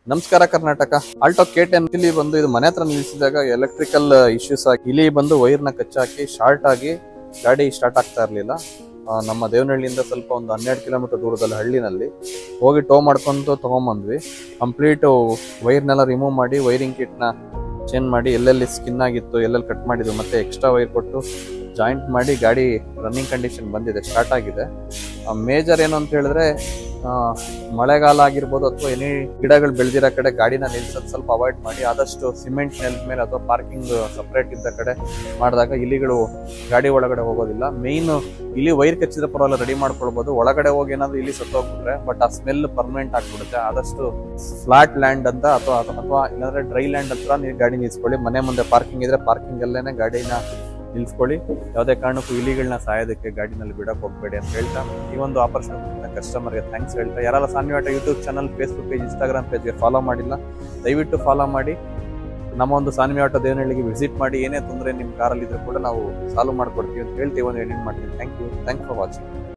ನಮಸ್ಕಾರ Karnataka Alto K ten ಇಲ್ಲಿ ಬಂದು ಇದು ಮನೆ ಹತ್ರ ನಿಲ್ಲಿಸಿದಾಗ ಎಲೆಕ್ಟ್ರಿಕಲ್ ಇಶ್ಯೂಸ್ ಆಗಿ ಇಲ್ಲಿ ಬಂದು ವೈರ್ನ ಕಚ್ಚಾಕಿ ಶಾರ್ಟ್ ಆಗಿ ಗಾಡಿ ಸ್ಟಾರ್ಟ್ ಆಗ್ತಾ ಇರಲಿಲ್ಲ ನಮ್ಮ ದೇವನಹಳ್ಳಿಯಿಂದ ಸ್ವಲ್ಪ ಒಂದು ಹನ್ನೆರಡು ಕಿಲೋಮೀಟರ್ ದೂರದಲ್ಲಿ ಹಳ್ಳಿನಲ್ಲಿ ಹೋಗಿ ಟೋ ಮಾಡ್ಕೊಂಡು ತೊಗೊಂಬಂದ್ವಿ ಕಂಪ್ಲೀಟ್ ವೈರ್ನೆಲ್ಲ ರಿಮೂವ್ ಮಾಡಿ ವೈರಿಂಗ್ ಕಿಟ್ನ ಚೇಂಜ್ ಮಾಡಿ ಎಲ್ಲೆಲ್ಲಿ ಸ್ಕಿನ್ ಆಗಿತ್ತು ಎಲ್ಲೆಲ್ಲಿ ಕಟ್ ಮಾಡಿದ್ವು ಮತ್ತೆ ಎಕ್ಸ್ಟ್ರಾ ವೈರ್ ಕೊಟ್ಟು ಜಾಯಿಂಟ್ ಮಾಡಿ ಗಾಡಿ ರನ್ನಿಂಗ್ ಕಂಡೀಷನ್ ಬಂದಿದೆ ಸ್ಟಾರ್ಟ್ ಆಗಿದೆ ಮೇಜರ್ ಏನು ಅಂತ ಹೇಳಿದ್ರೆ ಆ, ಮಳೆಗಾಲ ಆಗಿರ್ಬೋದು ಅಥವಾ ಏನೇ ಗಿಡಗಳು ಬೆಳೆದಿರೋ ಕಡೆ ಗಾಡಿನ ನಿಲ್ಸೋದು ಸ್ವಲ್ಪ ಅವಾಯ್ಡ್ ಮಾಡಿ ಆದಷ್ಟು ಸಿಮೆಂಟ್ ನೆಲದ ಮೇಲೆ ಅಥವಾ ಪಾರ್ಕಿಂಗ್ ಸಪ್ರೇಟ್ ಇದ್ದ ಕಡೆ ಮಾಡಿದಾಗ ಇಲಿಗಳು ಗಾಡಿ ಒಳಗಡೆ ಹೋಗೋದಿಲ್ಲ ಮೇಯ್ನ್ ಇಲ್ಲಿ ವೈರ್ ಕಚ್ಚಿದ್ರೆ ಪರವಾಗಿಲ್ಲ ರೆಡಿ ಮಾಡ್ಕೊಳ್ಬೋದು ಒಳಗಡೆ ಹೋಗಿ ಏನಾದ್ರು ಇಲ್ಲಿ ಸತ್ತೋಗ್ಬಿಟ್ರೆ ಬಟ್ ಆ ಸ್ಮೆಲ್ ಪರ್ಮನೆಂಟ್ ಆಗ್ಬಿಡುತ್ತೆ ಆದಷ್ಟು ಫ್ಲಾಟ್ ಲ್ಯಾಂಡ್ ಅಂತ ಅಥವಾ ಅಥವಾ ಇಲ್ಲಾಂದ್ರೆ ಡ್ರೈ ಲ್ಯಾಂಡ್ ಹತ್ರ ನೀವು ಗಾಡಿ ನಿಲ್ಸ್ಕೊಳ್ಳಿ ಮನೆ ಮುಂದೆ ಪಾರ್ಕಿಂಗ್ ಇದ್ರೆ ಪಾರ್ಕಿಂಗ್ ಅಲ್ಲೇನೆ ಗಾಡಿನ ನಿಲ್ಸ್ಕೊಳ್ಳಿ ಯಾವುದೇ ಕಾರಣಕ್ಕೂ ಇಲಿಗಳನ್ನ ಸಾಯೋದಕ್ಕೆ ಗಾಡಿನಲ್ಲಿ ಬಿಡಕ್ ಹೋಗ್ಬೇಡಿ ಅಂತ ಹೇಳ್ತಾ ಈ ಒಂದು ಆಪರ್ಚುನಿಟಿ ಕಸ್ಟಮರ್ಗೆ ಥ್ಯಾಂಕ್ಸ್ ಹೇಳ್ತಾ ಯಾರೆಲ್ಲ ಸಾನ್ವಿಯಾಟ YouTube channel Facebook page Instagram ಪೇಜ್ಗೆ ಫಾಲೋ ಮಾಡಿಲ್ಲ ದಯವಿಟ್ಟು ಫಾಲೋ ಮಾಡಿ ನಮ್ಮ ಒಂದು ಸಾನ್ವಿ ಆಟೋ ದೇವನಹಳ್ಳಿಗೆ ವಿಸಿಟ್ ಮಾಡಿ ಏನೇ ತೊಂದರೆ ನಿಮ್ಮ ಕಾರಲ್ಲಿ ಇದ್ರೂ ಕೂಡ ನಾವು ಸಾಲ್ವ್ ಮಾಡ್ಕೊಡ್ತೀವಿ ಅಂತ ಹೇಳ್ತೀವಿ ಒಂದು ಏನೇನು ಮಾಡ್ತೀವಿ thank you thanks for watching